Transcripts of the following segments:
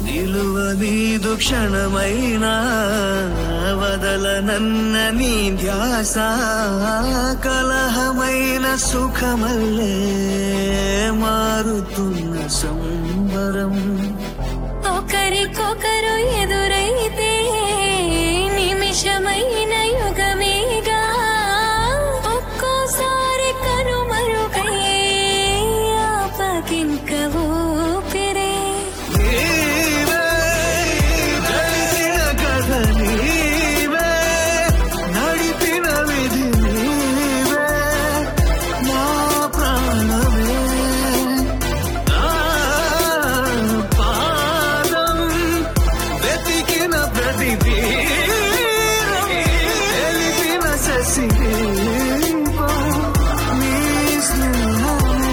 నిలువ నీదు క్షణమైనా వదలనన్న నీ ధ్యాస కలహమైన సుఖమల్లే మారుతున్న సంబరం ఒకరికొకరు ఎదురైతే నిమిషమైన యుగమేగా ఒక్కోసారి కనుమరుగై ఆపకింక ఊపిరే నీవే గడిచిన కథ నీవే నడిపిన విధి నీవే నా ప్రాణమే నా పాదం వెతికిన ప్రతి తీరం తెలిపిన శశి నీ స్నేహమే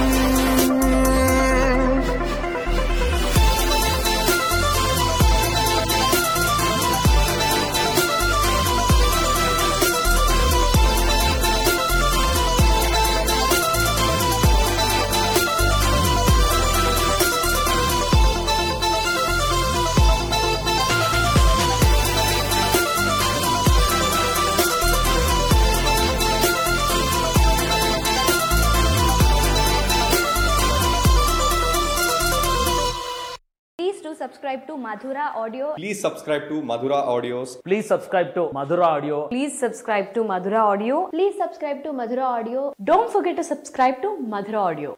Please do subscribe to Madhura Audio. Please subscribe to Madhura Audios. Please subscribe to Madhura Audio. Please subscribe to Madhura Audio. Please subscribe to Madhura Audio. Don't forget to subscribe to Madhura Audio.